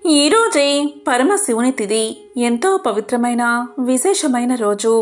ఈరోజే పరమశివుని తిథి ఎంతో పవిత్రమైన విశేషమైన రోజు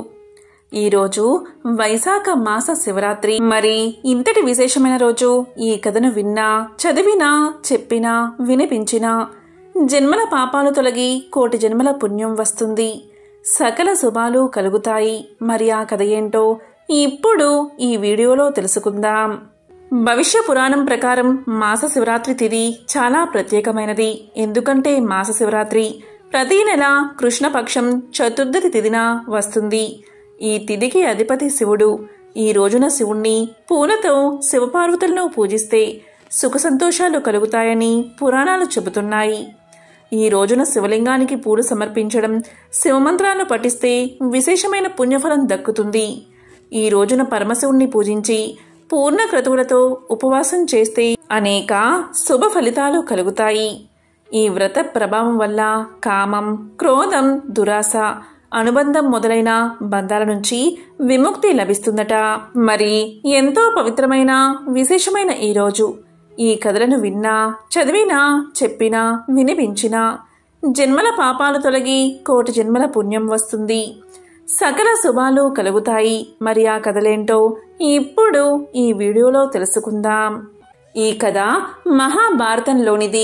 ఈరోజు వైశాఖ మాస శివరాత్రి మరి ఇంతటి విశేషమైన రోజు ఈ కథను విన్నా చదివినా చెప్పినా వినిపించినా జన్మల పాపాలు తొలగి కోటి జన్మల పుణ్యం వస్తుంది సకల శుభాలు కలుగుతాయి మరి ఆ కథ ఏంటో ఇప్పుడు ఈ వీడియోలో తెలుసుకుందాం భవిష్య పురాణం ప్రకారం మాస శివరాత్రి తిథి చాలా ప్రత్యేకమైనది ఎందుకంటే మాస శివరాత్రి ప్రతి నెల కృష్ణపక్షం చతుర్థి తిథిన వస్తుంది ఈ తిథికి అధిపతి శివుడు ఈ రోజున శివుణ్ణి పూలతో శివపార్వతులను పూజిస్తే సుఖ సంతోషాలు కలుగుతాయని పురాణాలు చెబుతున్నాయి ఈ రోజున శివలింగానికి పూలు సమర్పించడం శివమంత్రాలను పఠిస్తే విశేషమైన పుణ్యఫలం దక్కుతుంది ఈ రోజున పరమశివుణ్ణి పూజించి పూర్ణ క్రతువులతో ఉపవాసం చేస్తే అనేక శుభ ఫలితాలు కలుగుతాయి ఈ వ్రత ప్రభావం వల్ల కామం క్రోధం దురాశ అనుబంధం మొదలైన బంధాల నుంచి విముక్తి లభిస్తుందట మరి ఎంతో పవిత్రమైన విశేషమైన ఈ రోజు ఈ కథలను విన్నా చదివినా చెప్పినా వినిపించినా జన్మల పాపాలు తొలగి కోటి జన్మల పుణ్యం వస్తుంది సకల శుభాలు కలుగుతాయి మరి ఆ కథలేంటో ఇప్పుడు ఈ వీడియోలో తెలుసుకుందాం ఈ కథ మహాభారతంలోనిది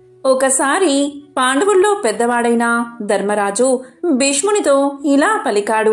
ఒకసారి పాండవుల్లో పెద్దవాడైన ధర్మరాజు భీష్మునితో ఇలా పలికాడు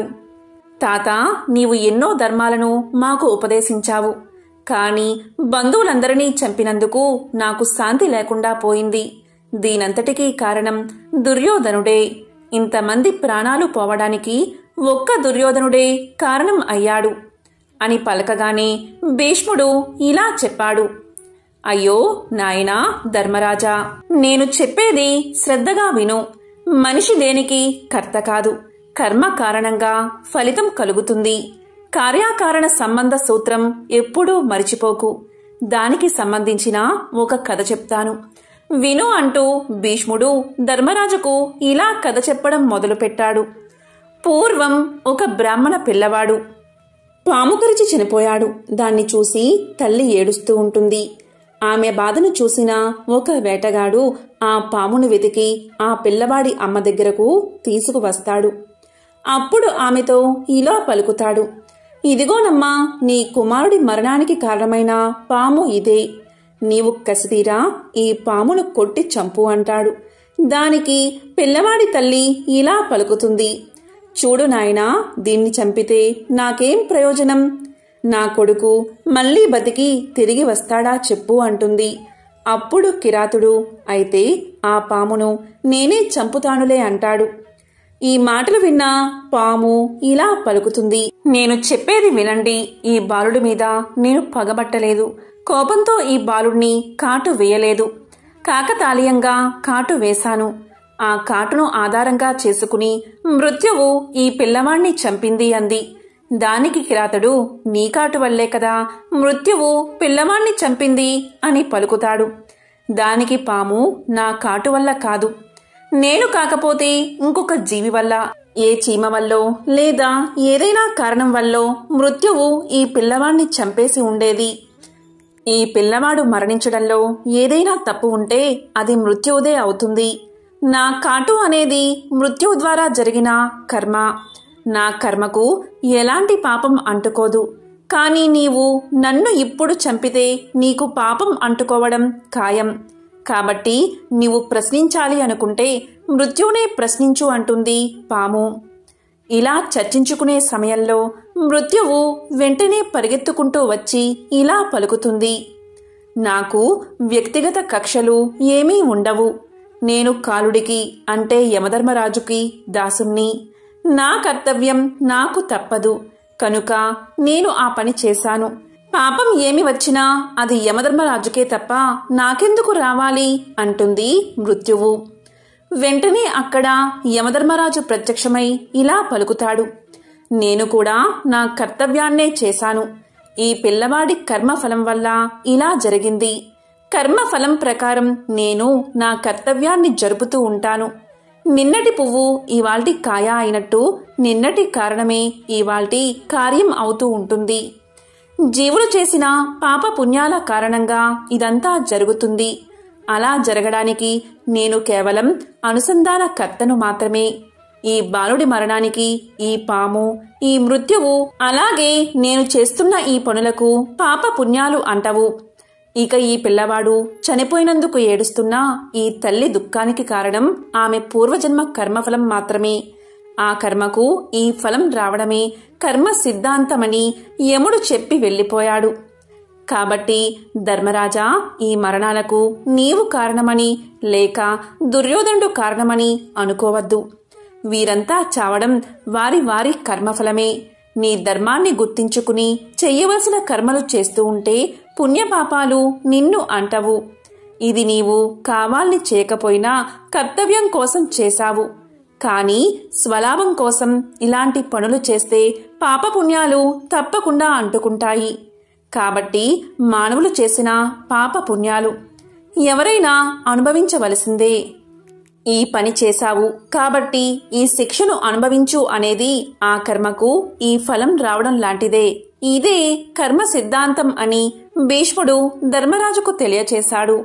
తాత నీవు ఎన్నో ధర్మాలను మాకు ఉపదేశించావు కాని బంధువులందరినీ చంపినందుకు నాకు శాంతి లేకుండా పోయింది దీనంతటికీ కారణం దుర్యోధనుడే ఇంతమంది ప్రాణాలు పోవడానికి ఒక్క దుర్యోధనుడే కారణం అయ్యాడు అని పలకగానే భీష్ముడు ఇలా చెప్పాడు అయ్యో నాయనా ధర్మరాజా నేను చెప్పేది శ్రద్ధగా విను మనిషి దేనికి కర్త కాదు కర్మ కారణంగా ఫలితం కలుగుతుంది కార్యాకారణ సంబంధ సూత్రం ఎప్పుడూ మరిచిపోకు దానికి సంబంధించిన ఒక కథ చెప్తాను విను అంటూ భీష్ముడు ధర్మరాజుకు ఇలా కథ చెప్పడం మొదలుపెట్టాడు పూర్వం ఒక బ్రాహ్మణ పిల్లవాడు పాము కరిచి చనిపోయాడు దాన్ని చూసి తల్లి ఏడుస్తూ ఉంటుంది ఆమె బాధను చూసిన ఒక వేటగాడు ఆ పామును వెతికి ఆ పిల్లవాడి అమ్మ దగ్గరకు తీసుకువస్తాడు అప్పుడు ఆమెతో ఇలా పలుకుతాడు ఇదిగోనమ్మా నీ కుమారుడి మరణానికి కారణమైన పాము ఇదే నీవు కసితీరా ఈ పామును కొట్టి చంపు అంటాడు దానికి పిల్లవాడి తల్లి ఇలా పలుకుతుంది చూడు నాయనా దీన్ని చంపితే నాకేం ప్రయోజనం నా కొడుకు మళ్ళీ బతికి తిరిగి వస్తాడా చెప్పు అంటుంది అప్పుడు కిరాతుడు అయితే ఆ పామును నేనే చంపుతానులే అంటాడు ఈ మాటలు విన్నా పాము ఇలా పలుకుతుంది నేను చెప్పేది వినండి ఈ బాలుడి మీద నేను పగబట్టలేదు కోపంతో ఈ బాలుడిని కాటు వేయలేదు కాకతాళీయంగా కాటు వేశాను ఆ కాటును ఆధారంగా చేసుకుని మృత్యువు ఈ పిల్లవాణ్ణి చంపింది అంది దానికి కిరాతడు నీ కాటు వల్లే కదా మృత్యువు పిల్లవాణ్ణి చంపింది అని పలుకుతాడు దానికి పాము నా కాటు వల్ల కాదు నేను కాకపోతే ఇంకొక జీవి వల్ల ఏ చీమ వల్లో లేదా ఏదైనా కారణం వల్లో మృత్యువు ఈ పిల్లవాణ్ణి చంపేసి ఉండేది ఈ పిల్లవాడు మరణించడంలో ఏదైనా తప్పు ఉంటే అది మృత్యువుదే అవుతుంది నా కాటు అనేది మృత్యువు ద్వారా జరిగిన కర్మ నా కర్మకు ఎలాంటి పాపం అంటుకోదు కానీ నీవు నన్ను ఇప్పుడు చంపితే నీకు పాపం అంటుకోవడం ఖాయం కాబట్టి నీవు ప్రశ్నించాలి అనుకుంటే మృత్యువునే ప్రశ్నించు అంటుంది పాము ఇలా చర్చించుకునే సమయంలో మృత్యువు వెంటనే పరిగెత్తుకుంటూ వచ్చి ఇలా పలుకుతుంది నాకు వ్యక్తిగత కక్షలు ఏమీ ఉండవు నేను కాలుడికి అంటే యమధర్మరాజుకి దాసుణ్ణి నా కర్తవ్యం నాకు తప్పదు కనుక నేను ఆ పని చేశాను పాపం ఏమి వచ్చినా అది యమధర్మరాజుకే తప్ప నాకెందుకు రావాలి అంటుంది మృత్యువు వెంటనే అక్కడ యమధర్మరాజు ప్రత్యక్షమై ఇలా పలుకుతాడు నేను కూడా నా కర్తవ్యాన్నే చేశాను ఈ పిల్లవాడి కర్మఫలం వల్ల ఇలా జరిగింది కర్మఫలం ప్రకారం నేను నా కర్తవ్యాన్ని జరుపుతూ ఉంటాను నిన్నటి పువ్వు ఇవాల్టి కాయ అయినట్టు నిన్నటి కారణమే ఇవాల్టి కార్యం అవుతూ ఉంటుంది జీవులు చేసిన పాప పుణ్యాల కారణంగా ఇదంతా జరుగుతుంది అలా జరగడానికి నేను కేవలం అనుసంధాన కర్తను మాత్రమే ఈ బాలుడి మరణానికి ఈ పాము ఈ మృత్యువు అలాగే నేను చేస్తున్న ఈ పనులకు పాప పుణ్యాలు అంటవు ఇక ఈ పిల్లవాడు చనిపోయినందుకు ఏడుస్తున్న ఈ తల్లి దుఃఖానికి కారణం ఆమె పూర్వజన్మ కర్మఫలం మాత్రమే ఆ కర్మకు ఈ ఫలం రావడమే కర్మ సిద్ధాంతమని యముడు చెప్పి వెళ్ళిపోయాడు కాబట్టి ధర్మరాజా ఈ మరణాలకు నీవు కారణమని లేక దుర్యోధనుడు కారణమని అనుకోవద్దు వీరంతా చావడం వారి వారి కర్మఫలమే నీ ధర్మాన్ని గుర్తించుకుని చెయ్యవలసిన కర్మలు చేస్తూ ఉంటే పుణ్యపాపాలు నిన్ను అంటవు ఇది నీవు కావాల్ని చేయకపోయినా కర్తవ్యం కోసం చేశావు కానీ స్వలాభం కోసం ఇలాంటి పనులు చేస్తే పాపపుణ్యాలు తప్పకుండా అంటుకుంటాయి కాబట్టి మానవులు చేసిన పాప పుణ్యాలు ఎవరైనా అనుభవించవలసిందే ఈ పని చేశావు కాబట్టి ఈ శిక్షను అనుభవించు అనేది ఆ కర్మకు ఈ ఫలం రావడం లాంటిదే ఇదే కర్మ సిద్ధాంతం అని భీష్ముడు ధర్మరాజుకు తెలియచేశాడు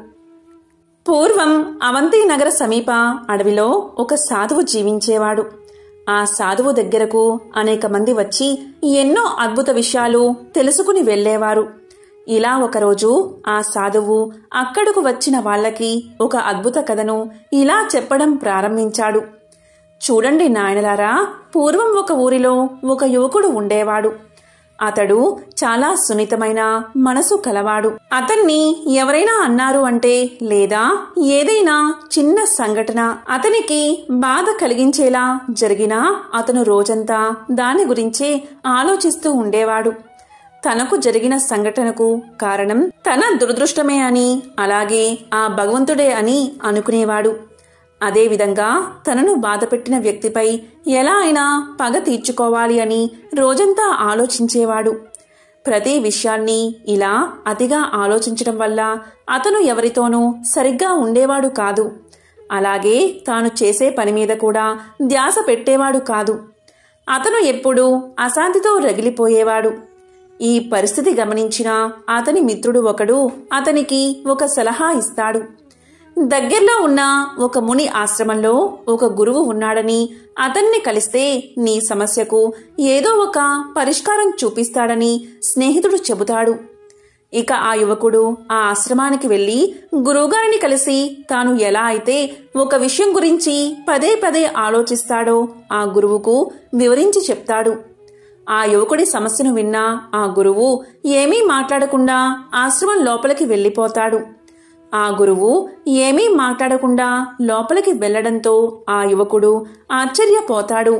పూర్వం అవంతి నగర సమీప అడవిలో ఒక సాధువు జీవించేవాడు ఆ సాధువు దగ్గరకు అనేక మంది వచ్చి ఎన్నో అద్భుత విషయాలు తెలుసుకుని వెళ్ళేవారు ఇలా ఒకరోజు ఆ సాధువు అక్కడకు వచ్చిన వాళ్ళకి ఒక అద్భుత కథను ఇలా చెప్పడం ప్రారంభించాడు చూడండి నాయనలారా పూర్వం ఒక ఊరిలో ఒక యువకుడు ఉండేవాడు అతడు చాలా సున్నితమైన మనసు కలవాడు అతన్ని ఎవరైనా అన్నారు అంటే లేదా ఏదైనా చిన్న సంఘటన అతనికి బాధ కలిగించేలా జరిగినా అతను రోజంతా దాని గురించే ఆలోచిస్తూ ఉండేవాడు తనకు జరిగిన సంఘటనకు కారణం తన దురదృష్టమే అని అలాగే ఆ భగవంతుడే అని అనుకునేవాడు అదేవిధంగా తనను బాధపెట్టిన వ్యక్తిపై ఎలా అయినా పగ తీర్చుకోవాలి అని రోజంతా ఆలోచించేవాడు ప్రతి విషయాన్ని ఇలా అతిగా ఆలోచించడం వల్ల అతను ఎవరితోనూ సరిగ్గా ఉండేవాడు కాదు అలాగే తాను చేసే పని మీద కూడా ధ్యాస పెట్టేవాడు కాదు అతను ఎప్పుడూ అశాంతితో రగిలిపోయేవాడు ఈ పరిస్థితి గమనించిన అతని మిత్రుడు ఒకడు అతనికి ఒక సలహా ఇస్తాడు దగ్గరలో ఉన్న ఒక ముని ఆశ్రమంలో ఒక గురువు ఉన్నాడని అతన్ని కలిస్తే నీ సమస్యకు ఏదో ఒక పరిష్కారం చూపిస్తాడని స్నేహితుడు చెబుతాడు ఇక ఆ యువకుడు ఆ ఆశ్రమానికి వెళ్లి గురువుగారిని కలిసి తాను ఎలా అయితే ఒక విషయం గురించి పదే పదే ఆలోచిస్తాడో ఆ గురువుకు వివరించి చెప్తాడు ఆ యువకుడి సమస్యను విన్న ఆ గురువు ఏమీ మాట్లాడకుండా ఆశ్రమం లోపలికి వెళ్ళిపోతాడు ఆ గురువు ఏమీ మాట్లాడకుండా లోపలికి వెళ్లడంతో ఆ యువకుడు ఆశ్చర్యపోతాడు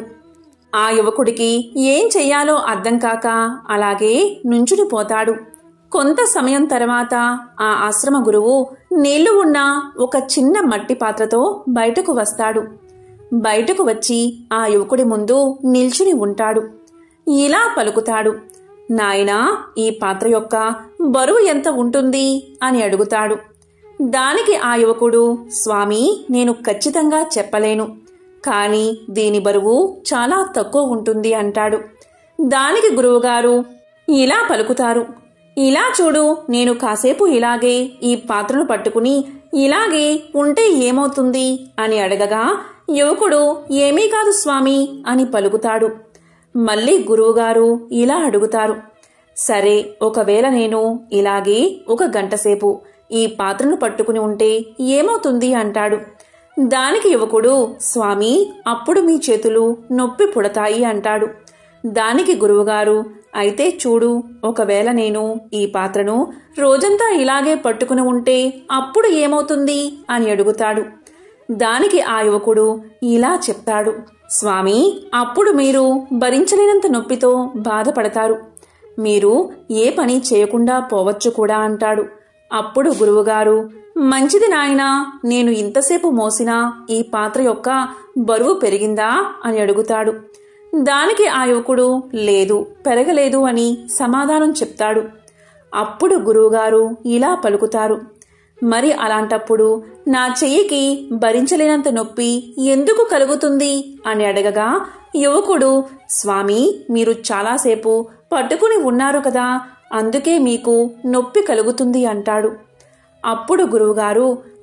ఆ యువకుడికి ఏం చెయ్యాలో అర్థం కాక అలాగే నుంచుని పోతాడు కొంత సమయం తర్వాత ఆ ఆశ్రమ గురువు నీళ్లు ఉన్న ఒక చిన్న మట్టి పాత్రతో బయటకు వస్తాడు బయటకు వచ్చి ఆ యువకుడి ముందు నిల్చుని ఉంటాడు ఇలా పలుకుతాడు నాయనా ఈ పాత్ర యొక్క బరువు ఎంత ఉంటుంది అని అడుగుతాడు దానికి ఆ యువకుడు స్వామి నేను ఖచ్చితంగా చెప్పలేను కాని దీని బరువు చాలా తక్కువ ఉంటుంది అంటాడు దానికి గురువుగారు ఇలా పలుకుతారు ఇలా చూడు నేను కాసేపు ఇలాగే ఈ పాత్రను పట్టుకుని ఇలాగే ఉంటే ఏమవుతుంది అని అడగగా యువకుడు ఏమీ కాదు స్వామి అని పలుకుతాడు మళ్ళీ గురువుగారు ఇలా అడుగుతారు సరే ఒకవేళ నేను ఇలాగే ఒక గంటసేపు ఈ పాత్రను పట్టుకుని ఉంటే ఏమవుతుంది అంటాడు దానికి యువకుడు స్వామి అప్పుడు మీ చేతులు నొప్పి పుడతాయి అంటాడు దానికి గురువుగారు అయితే చూడు ఒకవేళ నేను ఈ పాత్రను రోజంతా ఇలాగే పట్టుకుని ఉంటే అప్పుడు ఏమవుతుంది అని అడుగుతాడు దానికి ఆ యువకుడు ఇలా చెప్తాడు స్వామి అప్పుడు మీరు భరించలేనంత నొప్పితో బాధపడతారు మీరు ఏ పని చేయకుండా పోవచ్చు కూడా అంటాడు అప్పుడు గురువుగారు మంచిది నాయనా నేను ఇంతసేపు మోసినా ఈ పాత్ర యొక్క బరువు పెరిగిందా అని అడుగుతాడు దానికి ఆ యువకుడు లేదు పెరగలేదు అని సమాధానం చెప్తాడు అప్పుడు గురువుగారు ఇలా పలుకుతారు మరి అలాంటప్పుడు నా చెయ్యికి భరించలేనంత నొప్పి ఎందుకు కలుగుతుంది అని అడగగా యువకుడు స్వామి మీరు చాలాసేపు పట్టుకుని ఉన్నారు కదా అందుకే మీకు నొప్పి కలుగుతుంది అంటాడు అప్పుడు గురువుగారు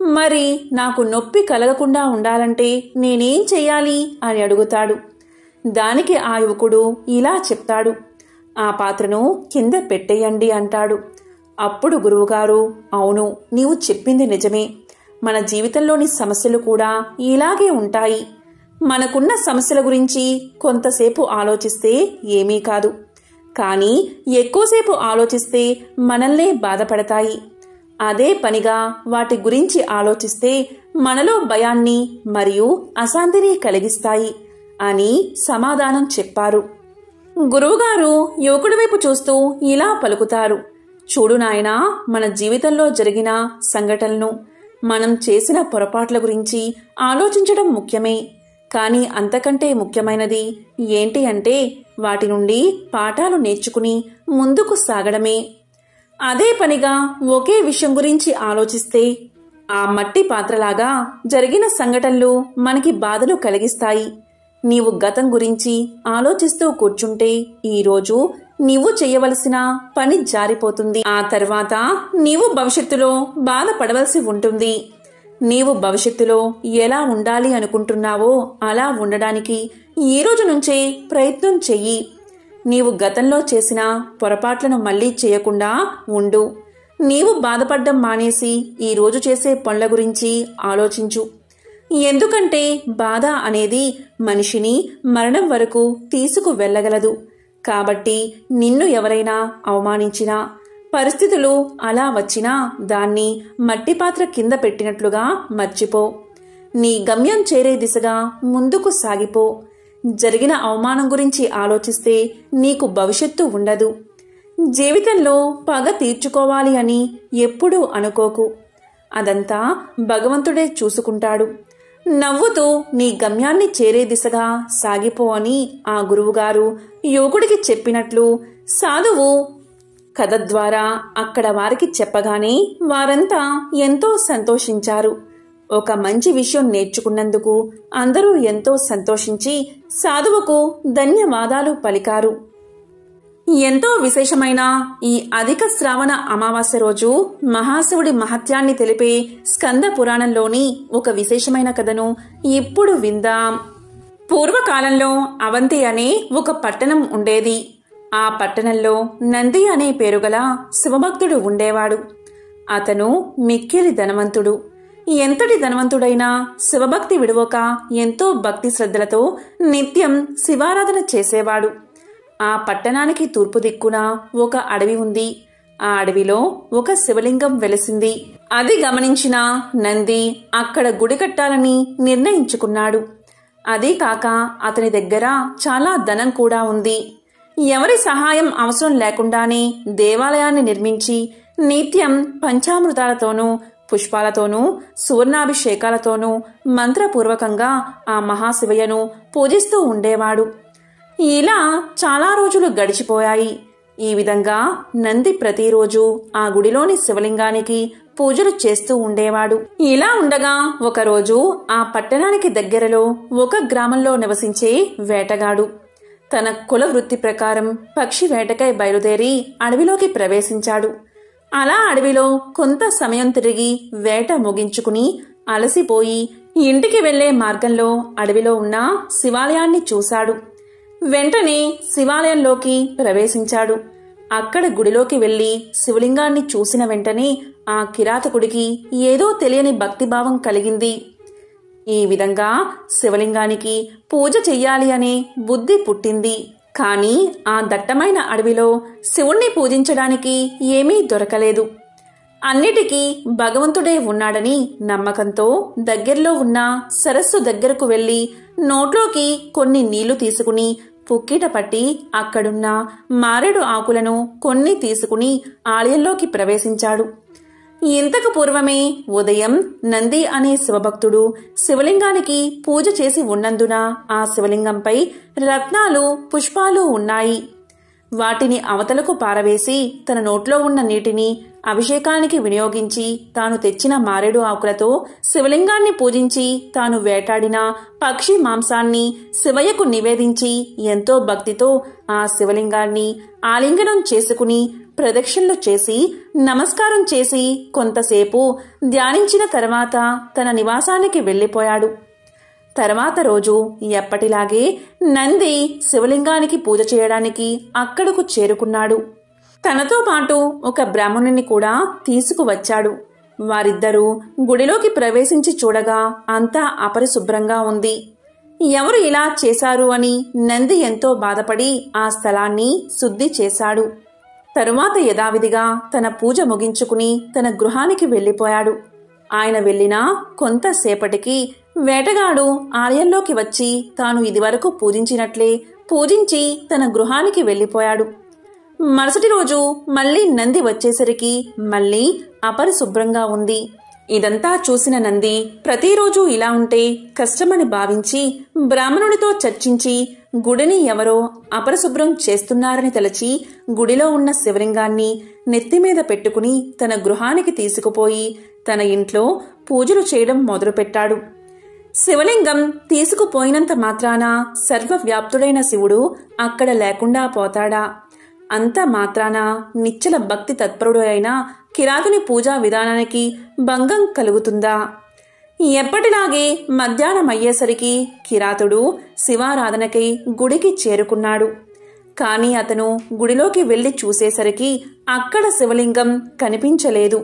మరి నాకు నొప్పి కలగకుండా ఉండాలంటే నేనేం చెయ్యాలి అని అడుగుతాడు దానికి ఆ యువకుడు ఇలా చెప్తాడు ఆ పాత్రను కింద పెట్టేయండి అంటాడు అప్పుడు గురువుగారు అవును నీవు చెప్పింది నిజమే మన జీవితంలోని సమస్యలు కూడా ఇలాగే ఉంటాయి మనకున్న సమస్యల గురించి కొంతసేపు ఆలోచిస్తే ఏమీ కాదు కానీ ఎక్కువసేపు ఆలోచిస్తే మనల్నే బాధపడతాయి అదే పనిగా వాటి గురించి ఆలోచిస్తే మనలో భయాన్ని మరియు అశాంతిని కలిగిస్తాయి అని సమాధానం చెప్పారు గురువుగారు యువకుడి వైపు చూస్తూ ఇలా పలుకుతారు చూడు నాయనా మన జీవితంలో జరిగిన సంఘటనలను మనం చేసిన పొరపాట్ల గురించి ఆలోచించడం ముఖ్యమే కానీ అంతకంటే ముఖ్యమైనది ఏంటి అంటే వాటి నుండి పాఠాలు నేర్చుకుని ముందుకు సాగడమే అదే పనిగా ఒకే విషయం గురించి ఆలోచిస్తే ఆ మట్టి పాత్రలాగా జరిగిన సంఘటనలు మనకి బాధలు కలిగిస్తాయి నీవు గతం గురించి ఆలోచిస్తూ కూర్చుంటే ఈరోజు నీవు చేయవలసిన పని జారిపోతుంది ఆ తర్వాత నీవు భవిష్యత్తులో బాధపడవలసి ఉంటుంది నీవు భవిష్యత్తులో ఎలా ఉండాలి అనుకుంటున్నావో అలా ఉండడానికి ఈ రోజు నుంచే ప్రయత్నం చెయ్యి నీవు గతంలో చేసిన పొరపాట్లను మళ్ళీ చేయకుండా ఉండు నీవు బాధపడ్డం మానేసి ఈ రోజు చేసే పనుల గురించి ఆలోచించు ఎందుకంటే బాధ అనేది మనిషిని మరణం వరకు తీసుకు వెళ్ళగలదు కాబట్టి నిన్ను ఎవరైనా అవమానించినా పరిస్థితులు అలా వచ్చినా దాన్ని మట్టి పాత్ర కింద పెట్టినట్లుగా మర్చిపో నీ గమ్యం చేరే దిశగా ముందుకు సాగిపో జరిగిన అవమానం గురించి ఆలోచిస్తే నీకు భవిష్యత్తు ఉండదు జీవితంలో పగ తీర్చుకోవాలి అని ఎప్పుడూ అనుకోకు అదంతా భగవంతుడే చూసుకుంటాడు నవ్వుతూ నీ గమ్యాన్ని చేరే దిశగా సాగిపో అని ఆ గురువుగారు యువకుడికి చెప్పినట్లు సాధువు కథ ద్వారా అక్కడ వారికి చెప్పగానే వారంతా ఎంతో సంతోషించారు ఒక మంచి విషయం నేర్చుకున్నందుకు అందరూ ఎంతో సంతోషించి సాధువుకు ధన్యవాదాలు పలికారు ఎంతో విశేషమైన ఈ అధిక శ్రావణ అమావాస్య రోజు మహాశివుడి మహత్యాన్ని తెలిపే స్కంద పురాణంలోని ఒక విశేషమైన కథను ఇప్పుడు విందాం పూర్వకాలంలో అవంతి అనే ఒక పట్టణం ఉండేది ఆ పట్టణంలో నంది అనే పేరుగల శివభక్తుడు ఉండేవాడు అతను మిక్కిలి ధనవంతుడు ఎంతటి ధనవంతుడైనా శివభక్తి విడువక ఎంతో భక్తి శ్రద్ధలతో నిత్యం శివారాధన చేసేవాడు ఆ పట్టణానికి తూర్పు దిక్కున ఒక అడవి ఉంది ఆ అడవిలో ఒక శివలింగం వెలిసింది అది గమనించిన నంది అక్కడ గుడి కట్టాలని నిర్ణయించుకున్నాడు అదీ కాక అతని దగ్గర చాలా ధనం కూడా ఉంది ఎవరి సహాయం అవసరం లేకుండానే దేవాలయాన్ని నిర్మించి నిత్యం పంచామృతాలతోనూ పుష్పాలతోనూ సువర్ణాభిషేకాలతోనూ మంత్రపూర్వకంగా ఆ మహాశివయ్యను పూజిస్తూ ఉండేవాడు ఇలా చాలా రోజులు గడిచిపోయాయి ఈ విధంగా నంది ప్రతిరోజు ఆ గుడిలోని శివలింగానికి పూజలు చేస్తూ ఉండేవాడు ఇలా ఉండగా ఒకరోజు ఆ పట్టణానికి దగ్గరలో ఒక గ్రామంలో నివసించే వేటగాడు తన కుల వృత్తి ప్రకారం పక్షి వేటకై బయలుదేరి అడవిలోకి ప్రవేశించాడు అలా అడవిలో కొంత సమయం తిరిగి వేట ముగించుకుని అలసిపోయి ఇంటికి వెళ్లే మార్గంలో అడవిలో ఉన్న శివాలయాన్ని చూశాడు వెంటనే శివాలయంలోకి ప్రవేశించాడు అక్కడ గుడిలోకి వెళ్లి శివలింగాన్ని చూసిన వెంటనే ఆ కిరాతకుడికి ఏదో తెలియని భక్తిభావం కలిగింది ఈ విధంగా శివలింగానికి పూజ చెయ్యాలి అనే బుద్ధి పుట్టింది కాని ఆ దట్టమైన అడవిలో శివుణ్ణి పూజించడానికి ఏమీ దొరకలేదు అన్నిటికీ భగవంతుడే ఉన్నాడని నమ్మకంతో దగ్గరలో ఉన్న సరస్సు దగ్గరకు వెళ్లి నోట్లోకి కొన్ని నీళ్లు తీసుకుని పుక్కిట పట్టి అక్కడున్న మారేడు ఆకులను కొన్ని తీసుకుని ఆలయంలోకి ప్రవేశించాడు ఇంతకు పూర్వమే ఉదయం నంది అనే శివభక్తుడు శివలింగానికి పూజ చేసి ఉన్నందున ఆ శివలింగంపై రత్నాలు పుష్పాలు ఉన్నాయి వాటిని అవతలకు పారవేసి తన నోట్లో ఉన్న నీటిని అభిషేకానికి వినియోగించి తాను తెచ్చిన మారేడు ఆకులతో శివలింగాన్ని పూజించి తాను వేటాడిన పక్షి మాంసాన్ని శివయ్యకు నివేదించి ఎంతో భక్తితో ఆ శివలింగాన్ని ఆలింగనం చేసుకుని ప్రదక్షిణలు చేసి నమస్కారం చేసి కొంతసేపు ధ్యానించిన తర్వాత తన నివాసానికి వెళ్ళిపోయాడు తర్వాత రోజు ఎప్పటిలాగే నంది శివలింగానికి పూజ చేయడానికి అక్కడకు చేరుకున్నాడు తనతో పాటు ఒక బ్రాహ్మణుని కూడా తీసుకువచ్చాడు వారిద్దరూ గుడిలోకి ప్రవేశించి చూడగా అంతా అపరిశుభ్రంగా ఉంది ఎవరు ఇలా చేశారు అని నంది ఎంతో బాధపడి ఆ స్థలాన్ని శుద్ధి చేశాడు తరువాత యథావిధిగా తన పూజ ముగించుకుని తన గృహానికి వెళ్ళిపోయాడు ఆయన వెళ్ళిన కొంతసేపటికి వేటగాడు ఆలయంలోకి వచ్చి తాను ఇదివరకు పూజించినట్లే పూజించి తన గృహానికి వెళ్ళిపోయాడు మరుసటి రోజు మళ్ళీ నంది వచ్చేసరికి మళ్ళీ అపరిశుభ్రంగా ఉంది ఇదంతా చూసిన నంది ప్రతిరోజు ఇలా ఉంటే కష్టమని భావించి బ్రాహ్మణుడితో చర్చించి గుడిని ఎవరో అపరిశుభ్రం చేస్తున్నారని తలచి గుడిలో ఉన్న శివలింగాన్ని నెత్తిమీద పెట్టుకుని తన గృహానికి తీసుకుపోయి తన ఇంట్లో పూజలు చేయడం మొదలుపెట్టాడు శివలింగం తీసుకుపోయినంత మాత్రాన సర్వవ్యాప్తుడైన శివుడు అక్కడ లేకుండా పోతాడా అంత మాత్రాన నిచ్చల భక్తి తత్పరుడు అయిన కిరాతుని పూజా విధానానికి భంగం కలుగుతుందా ఎప్పటిలాగే మధ్యాహ్నం అయ్యేసరికి కిరాతుడు శివారాధనకై గుడికి చేరుకున్నాడు కాని అతను గుడిలోకి వెళ్లి చూసేసరికి అక్కడ శివలింగం కనిపించలేదు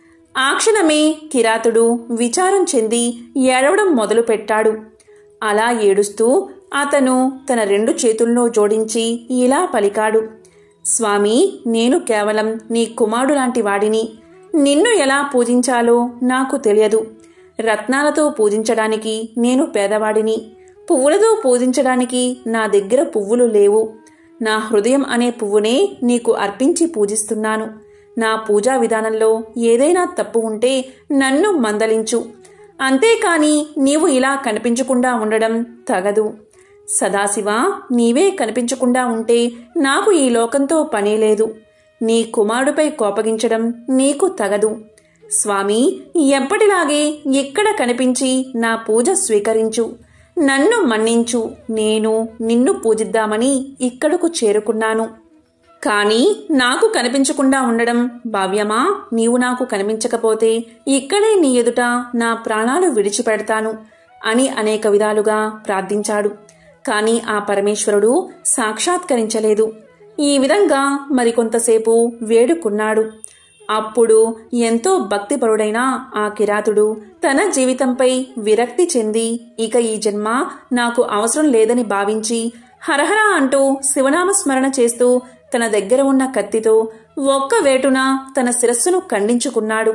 ఆ క్షణమే కిరాతుడు విచారం చెంది ఏడవడం మొదలుపెట్టాడు అలా ఏడుస్తూ అతను తన రెండు చేతుల్లో జోడించి ఇలా పలికాడు స్వామి నేను కేవలం నీ కుమారుడు లాంటి వాడిని నిన్ను ఎలా పూజించాలో నాకు తెలియదు రత్నాలతో పూజించడానికి నేను పేదవాడిని పువ్వులతో పూజించడానికి నా దగ్గర పువ్వులు లేవు నా హృదయం అనే పువ్వునే నీకు అర్పించి పూజిస్తున్నాను నా పూజా విధానంలో ఏదైనా తప్పు ఉంటే నన్ను మందలించు అంతేకాని నీవు ఇలా కనిపించకుండా ఉండడం తగదు సదాశివ నీవే కనిపించకుండా ఉంటే నాకు ఈ లోకంతో పనే లేదు నీ కుమారుడిపై కోపగించడం నీకు తగదు స్వామి ఎప్పటిలాగే ఎక్కడ కనిపించి నా పూజ స్వీకరించు నన్ను మన్నించు నేను నిన్ను పూజిద్దామని ఇక్కడకు చేరుకున్నాను కానీ నాకు కనిపించకుండా ఉండడం భావ్యమా నీవు నాకు కనిపించకపోతే ఇక్కడే నీ ఎదుట నా ప్రాణాలు విడిచిపెడతాను అని అనేక విధాలుగా ప్రార్థించాడు కాని ఆ పరమేశ్వరుడు సాక్షాత్కరించలేదు ఈ విధంగా మరికొంతసేపు వేడుకున్నాడు అప్పుడు ఎంతో భక్తిపరుడైన ఆ కిరాతుడు తన జీవితంపై విరక్తి చెంది ఇక ఈ జన్మ నాకు అవసరం లేదని భావించి హరహర అంటూ శివనామ స్మరణ చేస్తూ తన దగ్గర ఉన్న కత్తితో ఒక్క వేటున తన శిరస్సును ఖండించుకున్నాడు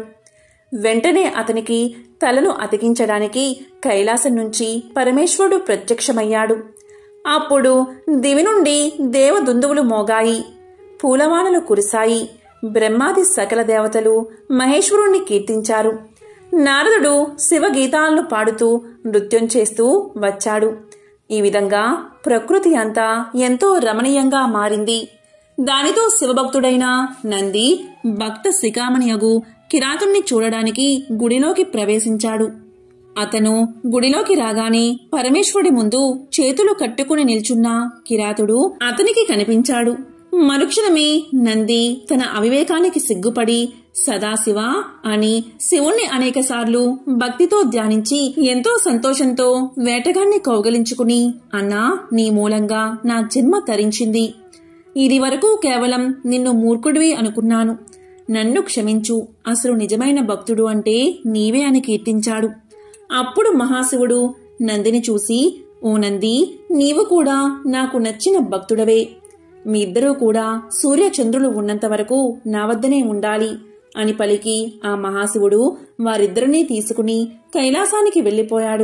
వెంటనే అతనికి తలను అతికించడానికి కైలాసం నుంచి పరమేశ్వరుడు ప్రత్యక్షమయ్యాడు అప్పుడు దివి నుండి దేవదుందువులు మోగాయి పూలవానలు కురిశాయి బ్రహ్మాది సకల దేవతలు మహేశ్వరుణ్ణి కీర్తించారు నారదుడు శివగీతాలను పాడుతూ నృత్యం చేస్తూ వచ్చాడు ఈ విధంగా ప్రకృతి అంతా ఎంతో రమణీయంగా మారింది దానితో శివభక్తుడైన నంది భక్త శిఖామణియగు కిరాతుణ్ణి చూడడానికి గుడిలోకి ప్రవేశించాడు అతను గుడిలోకి రాగానే పరమేశ్వరుడి ముందు చేతులు కట్టుకుని నిల్చున్న కిరాతుడు అతనికి కనిపించాడు మరుక్షణమే నంది తన అవివేకానికి సిగ్గుపడి సదాశివ అని శివుణ్ణి అనేకసార్లు భక్తితో ధ్యానించి ఎంతో సంతోషంతో వేటగాన్ని కౌగలించుకుని అన్నా నీ మూలంగా నా జన్మ తరించింది ఇది వరకు కేవలం నిన్ను మూర్ఖుడివి అనుకున్నాను నన్ను క్షమించు అసలు నిజమైన భక్తుడు అంటే నీవే అని కీర్తించాడు అప్పుడు మహాశివుడు నందిని చూసి ఓ నంది నీవు కూడా నాకు నచ్చిన భక్తుడవే మీ ఇద్దరూ కూడా సూర్యచంద్రులు ఉన్నంత వరకు నా వద్దనే ఉండాలి అని పలికి ఆ మహాశివుడు వారిద్దరినీ తీసుకుని కైలాసానికి వెళ్ళిపోయాడు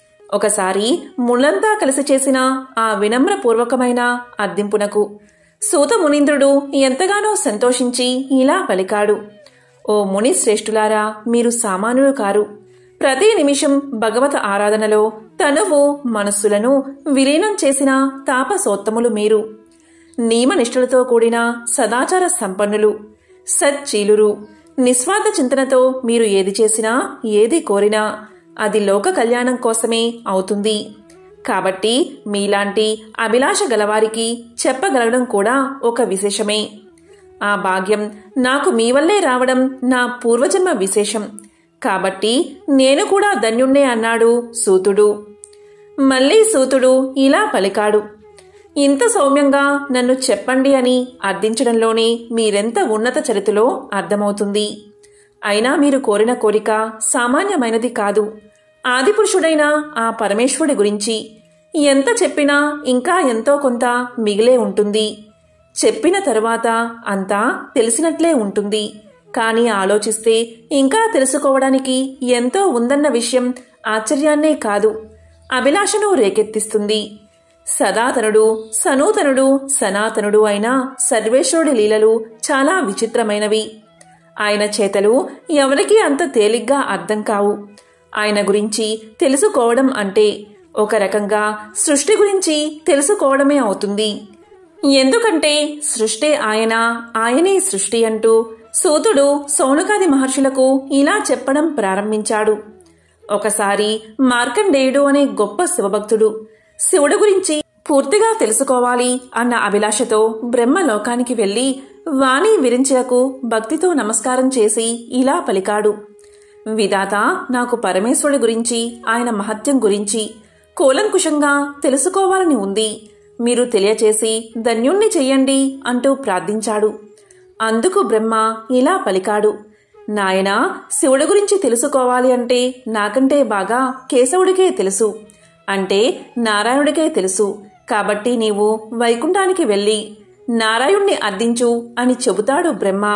ఒకసారి ముళ్ళంతా కలిసి చేసిన ఆ వినమ్రపూర్వకమైన అర్థింపునకు సూత మునీంద్రుడు ఎంతగానో సంతోషించి ఇలా పలికాడు ఓ ముని శ్రేష్ఠులారా మీరు సామాన్యులు కారు ప్రతి నిమిషం భగవత ఆరాధనలో తనువు మనస్సులను విలీనం చేసిన తాపసోత్తములు మీరు నియమనిష్ఠులతో కూడిన సదాచార సంపన్నులు సచ్చీలురు నిస్వార్థ చింతనతో మీరు ఏది చేసినా ఏది కోరినా అది లోక కళ్యాణం కోసమే అవుతుంది కాబట్టి మీలాంటి అభిలాష గలవారికి చెప్పగలగడం కూడా ఒక విశేషమే ఆ భాగ్యం నాకు మీ వల్లే రావడం నా పూర్వజన్మ విశేషం కాబట్టి నేను కూడా ధన్యుణ్ణే అన్నాడు సూతుడు మళ్ళీ సూతుడు ఇలా పలికాడు ఇంత సౌమ్యంగా నన్ను చెప్పండి అని అర్థించడంలోనే మీరెంత ఉన్నత చరిత్రలో అర్థమవుతుంది అయినా మీరు కోరిన కోరిక సామాన్యమైనది కాదు ఆదిపురుషుడైన ఆ పరమేశ్వరుడి గురించి ఎంత చెప్పినా ఇంకా ఎంతో కొంత మిగిలే ఉంటుంది చెప్పిన తరువాత అంతా తెలిసినట్లే ఉంటుంది కానీ ఆలోచిస్తే ఇంకా తెలుసుకోవడానికి ఎంతో ఉందన్న విషయం ఆశ్చర్యాన్నే కాదు అభిలాషను రేకెత్తిస్తుంది సదాతనుడు సనూతనుడు సనాతనుడు అయిన సర్వేశ్వరుడి లీలలు చాలా విచిత్రమైనవి ఆయన చేతలు ఎవరికీ అంత తేలిగ్గా అర్థం కావు ఆయన గురించి తెలుసుకోవడం అంటే ఒక రకంగా సృష్టి గురించి తెలుసుకోవడమే అవుతుంది ఎందుకంటే సృష్టి ఆయన ఆయనే సృష్టి అంటూ సూతుడు సౌనకాది మహర్షులకు ఇలా చెప్పడం ప్రారంభించాడు ఒకసారి మార్కండేయుడు అనే గొప్ప శివభక్తుడు శివుడు గురించి పూర్తిగా తెలుసుకోవాలి అన్న అభిలాషతో బ్రహ్మలోకానికి వెళ్లి వాణి విరించకు భక్తితో నమస్కారం చేసి ఇలా పలికాడు విధాత నాకు పరమేశ్వరుడి గురించి ఆయన మహత్యం గురించి కూలంకుషంగా తెలుసుకోవాలని ఉంది మీరు తెలియచేసి ధన్యుణ్ణి చెయ్యండి అంటూ ప్రార్థించాడు అందుకు బ్రహ్మ ఇలా పలికాడు నాయనా శివుడి గురించి తెలుసుకోవాలి అంటే నాకంటే బాగా కేశవుడికే తెలుసు అంటే నారాయణుడికే తెలుసు కాబట్టి నీవు వైకుంఠానికి వెళ్ళి నారాయణ్ణి అర్థించు అని చెబుతాడు బ్రహ్మ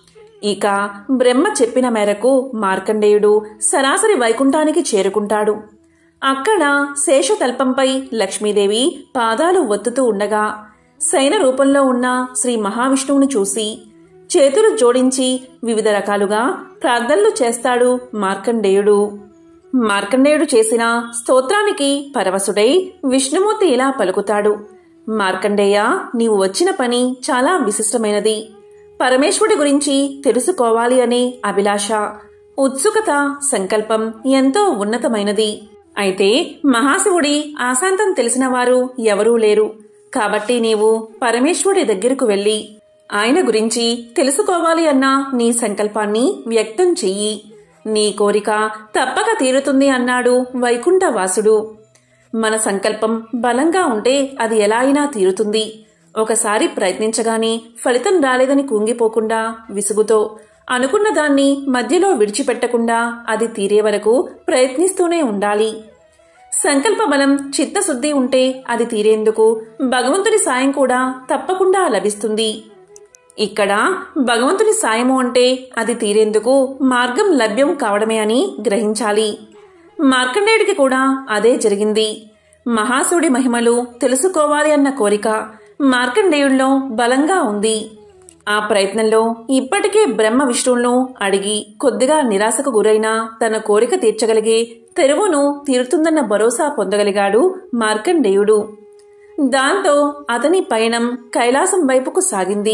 ఇక బ్రహ్మ చెప్పిన మేరకు మార్కండేయుడు సరాసరి వైకుంఠానికి చేరుకుంటాడు అక్కడ శేషతల్పంపై లక్ష్మీదేవి పాదాలు ఒత్తుతూ ఉండగా శయన రూపంలో ఉన్న శ్రీ మహావిష్ణువును చూసి చేతులు జోడించి వివిధ రకాలుగా ప్రార్థనలు చేస్తాడు మార్కండేయుడు మార్కండేయుడు చేసిన స్తోత్రానికి పరవశుడై విష్ణుమూర్తి ఇలా పలుకుతాడు మార్కండేయ నీవు వచ్చిన పని చాలా విశిష్టమైనది పరమేశ్వరుడి గురించి తెలుసుకోవాలి అనే అభిలాష ఉత్సుకత సంకల్పం ఎంతో ఉన్నతమైనది అయితే మహాశివుడి ఆశాంతం తెలిసిన వారు ఎవరూ లేరు కాబట్టి నీవు పరమేశ్వరుడి దగ్గరకు వెళ్ళి ఆయన గురించి తెలుసుకోవాలి అన్న నీ సంకల్పాన్ని వ్యక్తం చెయ్యి నీ కోరిక తప్పక తీరుతుంది అన్నాడు వైకుంఠవాసుడు మన సంకల్పం బలంగా ఉంటే అది ఎలా అయినా తీరుతుంది ఒకసారి ప్రయత్నించగానే ఫలితం రాలేదని కుంగిపోకుండా విసుగుతో అనుకున్న దాన్ని మధ్యలో విడిచిపెట్టకుండా అది తీరే వరకు ప్రయత్నిస్తూనే ఉండాలి సంకల్ప బలం చిత్తశుద్ధి ఉంటే అది తీరేందుకు భగవంతుని సాయం కూడా తప్పకుండా లభిస్తుంది ఇక్కడ భగవంతుని సాయము అంటే అది తీరేందుకు మార్గం లభ్యం కావడమే అని గ్రహించాలి మార్కండేయుడికి కూడా అదే జరిగింది మహాశివుడి మహిమలు తెలుసుకోవాలి అన్న కోరిక మార్కండేయుడిలో బలంగా ఉంది ఆ ప్రయత్నంలో ఇప్పటికే బ్రహ్మ విష్ణువులను అడిగి కొద్దిగా నిరాశకు గురైన తన కోరిక తీర్చగలిగే తెరువును తీరుతుందన్న భరోసా పొందగలిగాడు మార్కండేయుడు దాంతో అతని పయనం కైలాసం వైపుకు సాగింది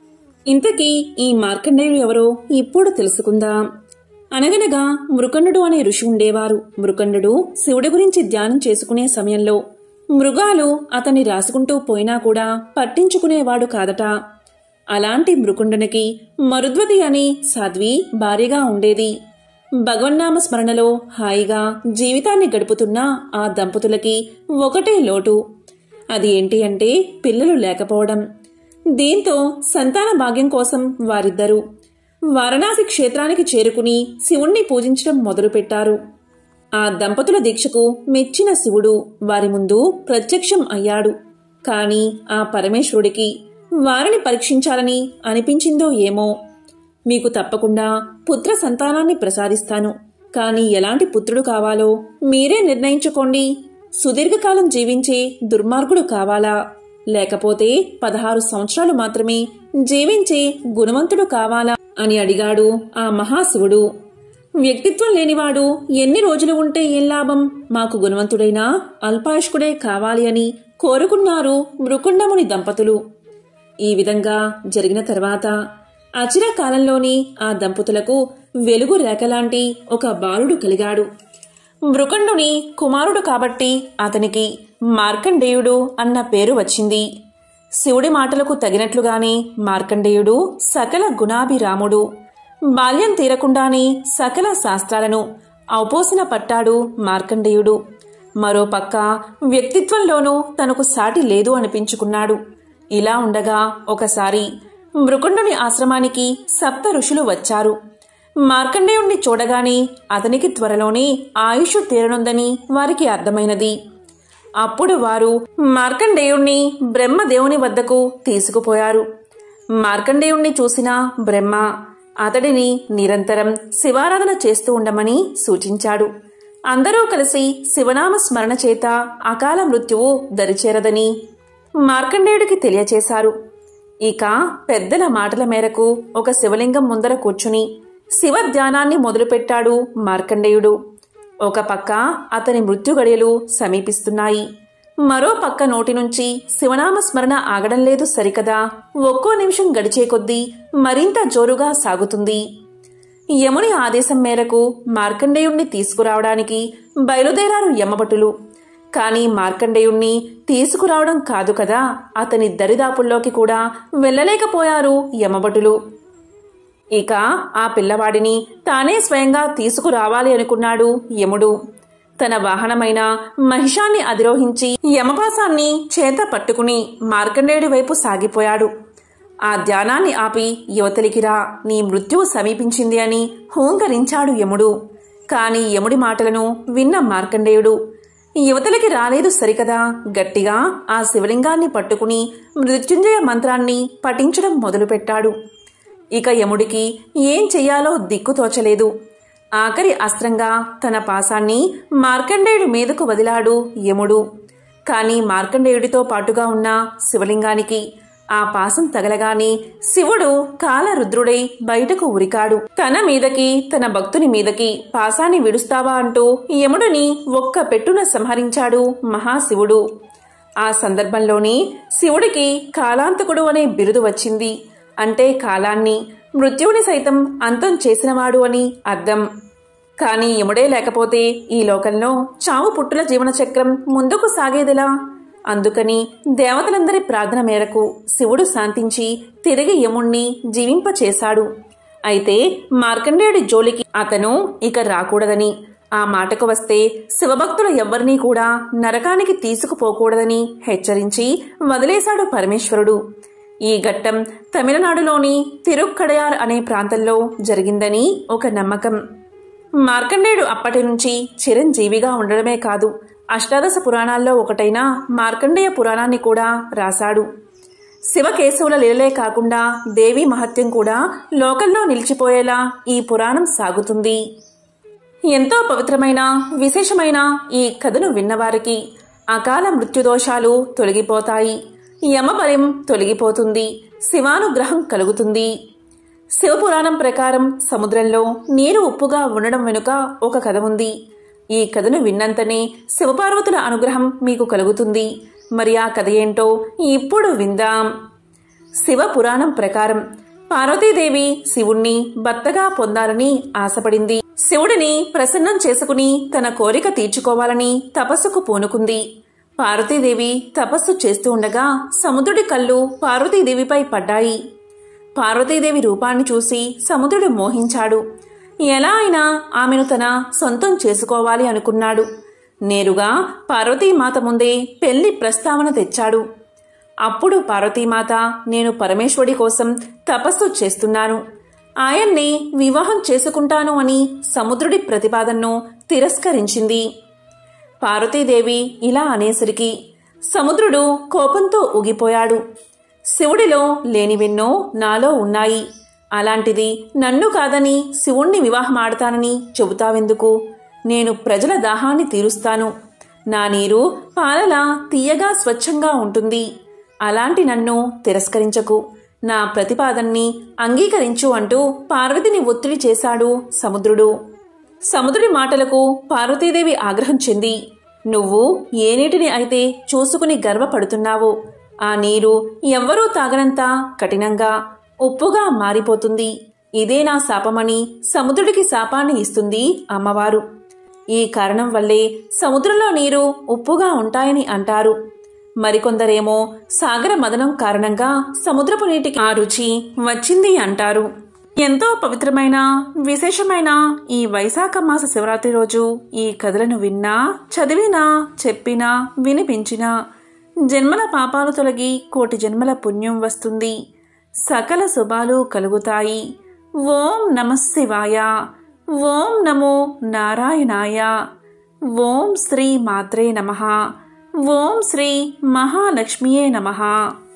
ఇంతకీ ఈ మార్కండేయుడు ఎవరో ఇప్పుడు తెలుసుకుందాం అనగనగా మృకండు అనే ఋషి ఉండేవారు మృకండు శివుడి గురించి ధ్యానం చేసుకునే సమయంలో మృగాలు అతన్ని రాసుకుంటూ పోయినా కూడా పట్టించుకునేవాడు కాదట అలాంటి మృకుండునికి మరుద్వతి అని సాధ్వి భార్యగా ఉండేది భగవన్నామ స్మరణలో హాయిగా జీవితాన్ని గడుపుతున్న ఆ దంపతులకి ఒకటే లోటు అది ఏంటి అంటే పిల్లలు లేకపోవడం దీంతో సంతాన భాగ్యం కోసం వారిద్దరూ వారణాసి క్షేత్రానికి చేరుకుని శివుణ్ణి పూజించడం మొదలుపెట్టారు ఆ దంపతుల దీక్షకు మెచ్చిన శివుడు వారి ముందు ప్రత్యక్షం అయ్యాడు కాని ఆ పరమేశ్వరుడికి వారిని పరీక్షించాలని అనిపించిందో ఏమో మీకు తప్పకుండా పుత్ర సంతానాన్ని ప్రసాదిస్తాను కాని ఎలాంటి పుత్రుడు కావాలో మీరే నిర్ణయించుకోండి సుదీర్ఘకాలం జీవించే దుర్మార్గుడు కావాలా లేకపోతే పదహారు సంవత్సరాలు మాత్రమే జీవించే గుణవంతుడు కావాలా అని అడిగాడు ఆ మహాశివుడు వ్యక్తిత్వం లేనివాడు ఎన్ని రోజులు ఉంటే ఏం లాభం మాకు గుణవంతుడైనా అల్పాయుష్కుడే కావాలి అని కోరుకున్నారు మృకుండముని దంపతులు ఈ విధంగా జరిగిన తర్వాత అచిర కాలంలోని ఆ దంపతులకు వెలుగు రేఖలాంటి ఒక బాలుడు కలిగాడు మృకండుని కుమారుడు కాబట్టి అతనికి మార్కండేయుడు అన్న పేరు వచ్చింది శివుడి మాటలకు తగినట్లుగానే మార్కండేయుడు సకల గుణాభిరాముడు బాల్యం తీరకుండానే సకల శాస్త్రాలను ఔపోసిన పట్టాడు మార్కండేయుడు మరోపక్క వ్యక్తిత్వంలోనూ తనకు సాటి లేదు అనిపించుకున్నాడు ఇలా ఉండగా ఒకసారి మృకుండుని ఆశ్రమానికి సప్త ఋషులు వచ్చారు మార్కండేయుణ్ణి చూడగానే అతనికి త్వరలోనే ఆయుష్ తీరనుందని వారికి అర్థమైనది అప్పుడు వారు మార్కండేయుణ్ణి బ్రహ్మదేవుని వద్దకు తీసుకుపోయారు మార్కండేయుణ్ణి చూసిన బ్రహ్మ అతడిని నిరంతరం శివారాధన చేస్తూ ఉండమని సూచించాడు అందరూ కలిసి శివనామ స్మరణ చేత అకాల మృత్యువు దరిచేరదని మార్కండేయుడికి తెలియచేశారు ఇక పెద్దల మాటల మేరకు ఒక శివలింగం ముందర కూర్చుని శివ ధ్యానాన్ని మొదలుపెట్టాడు మార్కండేయుడు ఒక పక్క అతని మృత్యు గడియలు సమీపిస్తున్నాయి మరో పక్క నోటి నుంచి శివనామ స్మరణ ఆగడం లేదు సరికదా ఒక్కో నిమిషం గడిచే కొద్దీ మరింత జోరుగా సాగుతుంది యముని ఆదేశం మేరకు మార్కండేయుణ్ణి తీసుకురావడానికి బయలుదేరారు యమభటులు కాని మార్కండేయుణ్ణి తీసుకురావడం కాదు కదా అతని దరిదాపుల్లోకి కూడా వెళ్ళలేకపోయారు యమభటులు ఇక ఆ పిల్లవాడిని తానే స్వయంగా తీసుకురావాలి అనుకున్నాడు యముడు తన వాహనమైన మహిషాన్ని అధిరోహించి యమపాసాన్ని చేత పట్టుకుని మార్కండేయుడి వైపు సాగిపోయాడు ఆ ధ్యానాన్ని ఆపి యువతలికి రా నీ మృత్యువు సమీపించింది అని హూంకరించాడు యముడు కాని యముడి మాటలను విన్న మార్కండేయుడు యువతలకి రాలేదు సరికదా గట్టిగా ఆ శివలింగాన్ని పట్టుకుని మృత్యుంజయ మంత్రాన్ని పఠించడం మొదలుపెట్టాడు ఇక యముడికి ఏం చెయ్యాలో దిక్కుతోచలేదు ఆఖరి అస్త్రంగా తన పాసాన్ని మార్కండేయుడి మీదకు వదిలాడు యముడు కాని మార్కండేయుడితో పాటుగా ఉన్న శివలింగానికి ఆ పాసం తగలగానే శివుడు కాలరుద్రుడై బయటకు ఉరికాడు తన మీదకి తన భక్తుని మీదకి పాసాన్ని విడుస్తావా అంటూ యముడిని ఒక్క పెట్టున సంహరించాడు మహాశివుడు ఆ సందర్భంలోనే శివుడికి కాలాంతకుడు అనే బిరుదు వచ్చింది అంటే కాలాన్ని మృత్యువుని సైతం అంతం చేసినవాడు అని అర్థం కాని యముడే లేకపోతే ఈ లోకంలో చావు పుట్టుల జీవన చక్రం ముందుకు సాగేదిలా అందుకని దేవతలందరి ప్రార్థన మేరకు శివుడు శాంతించి తిరిగి యముణ్ణి జీవింపచేశాడు అయితే మార్కండేయుడి జోలికి అతను ఇక రాకూడదని ఆ మాటకు వస్తే శివభక్తుల ఎవ్వరినీ కూడా నరకానికి తీసుకుపోకూడదని హెచ్చరించి వదిలేశాడు పరమేశ్వరుడు ఈ ఘట్టం తమిళనాడులోని తిరుక్కడయార్ అనే ప్రాంతంలో జరిగిందని ఒక నమ్మకం మార్కండేయుడు అప్పటి నుంచి చిరంజీవిగా ఉండడమే కాదు అష్టాదశ పురాణాల్లో ఒకటైన మార్కండేయ పురాణాన్ని కూడా రాశాడు శివకేశవుల లీలలే కాకుండా దేవి మహత్యం కూడా లోకంలో నిలిచిపోయేలా ఈ పురాణం సాగుతుంది ఎంతో పవిత్రమైన విశేషమైన ఈ కథను విన్నవారికి అకాల మృత్యుదోషాలు తొలగిపోతాయి యమబలం తొలగిపోతుంది శివానుగ్రహం కలుగుతుంది శివపురాణం ప్రకారం సముద్రంలో నీరు ఉప్పుగా ఉండడం వెనుక ఒక కథ ఉంది ఈ కథను విన్నంతనే శివపార్వతుల అనుగ్రహం మీకు కలుగుతుంది మరి ఆ కథ ఏంటో ఇప్పుడు విందాం శివ పురాణం ప్రకారం పార్వతీదేవి శివుణ్ణి భర్తగా పొందాలని ఆశపడింది శివుడిని ప్రసన్నం చేసుకుని తన కోరిక తీర్చుకోవాలని తపస్సుకు పూనుకుంది పార్వతీదేవి తపస్సు చేస్తూ ఉండగా సముద్రుడి కళ్ళు పార్వతీదేవిపై పడ్డాయి పార్వతీదేవి రూపాన్ని చూసి సముద్రుడు మోహించాడు ఎలా అయినా ఆమెను తన సొంతం చేసుకోవాలి అనుకున్నాడు నేరుగా పార్వతీమాత ముందే పెళ్లి ప్రస్తావన తెచ్చాడు అప్పుడు పార్వతీమాత నేను పరమేశ్వరుడి కోసం తపస్సు చేస్తున్నాను ఆయన్ని వివాహం చేసుకుంటాను అని సముద్రుడి ప్రతిపాదనను తిరస్కరించింది పార్వతీదేవి ఇలా అనేసరికి సముద్రుడు కోపంతో ఊగిపోయాడు శివుడిలో లేనివెన్నో నాలో ఉన్నాయి అలాంటిది నన్ను కాదని శివుణ్ణి వివాహమాడతానని చెబుతావెందుకు నేను ప్రజల దాహాన్ని తీరుస్తాను నా నీరు పాలలా తీయగా స్వచ్ఛంగా ఉంటుంది అలాంటి నన్ను తిరస్కరించకు నా ప్రతిపాదన్ని అంగీకరించు అంటూ పార్వతిని ఒత్తిడి చేశాడు సముద్రుడు సముద్రుడి మాటలకు పార్వతీదేవి ఆగ్రహం చెంది నువ్వు ఏ నీటిని అయితే చూసుకుని గర్వపడుతున్నావో ఆ నీరు ఎవ్వరూ తాగనంత కఠినంగా ఉప్పుగా మారిపోతుంది ఇదే నా శాపమని సముద్రుడికి శాపాన్ని ఇస్తుంది అమ్మవారు ఈ కారణం వల్లే సముద్రంలో నీరు ఉప్పుగా ఉంటాయని అంటారు మరికొందరేమో సాగర మదనం కారణంగా సముద్రపు నీటికి ఆ రుచి వచ్చింది అంటారు ఎంతో పవిత్రమైన విశేషమైన ఈ వైశాఖ మాస శివరాత్రి రోజు ఈ కథలను విన్నా చదివినా చెప్పినా వినిపించినా జన్మల పాపాలు తొలగి కోటి జన్మల పుణ్యం వస్తుంది సకల శుభాలు కలుగుతాయి ఓం నమ శివాయ ఓం నమో నారాయణాయ ఓం శ్రీ మాత్రే నమ ఓం శ్రీ మహాలక్ష్మియే నమః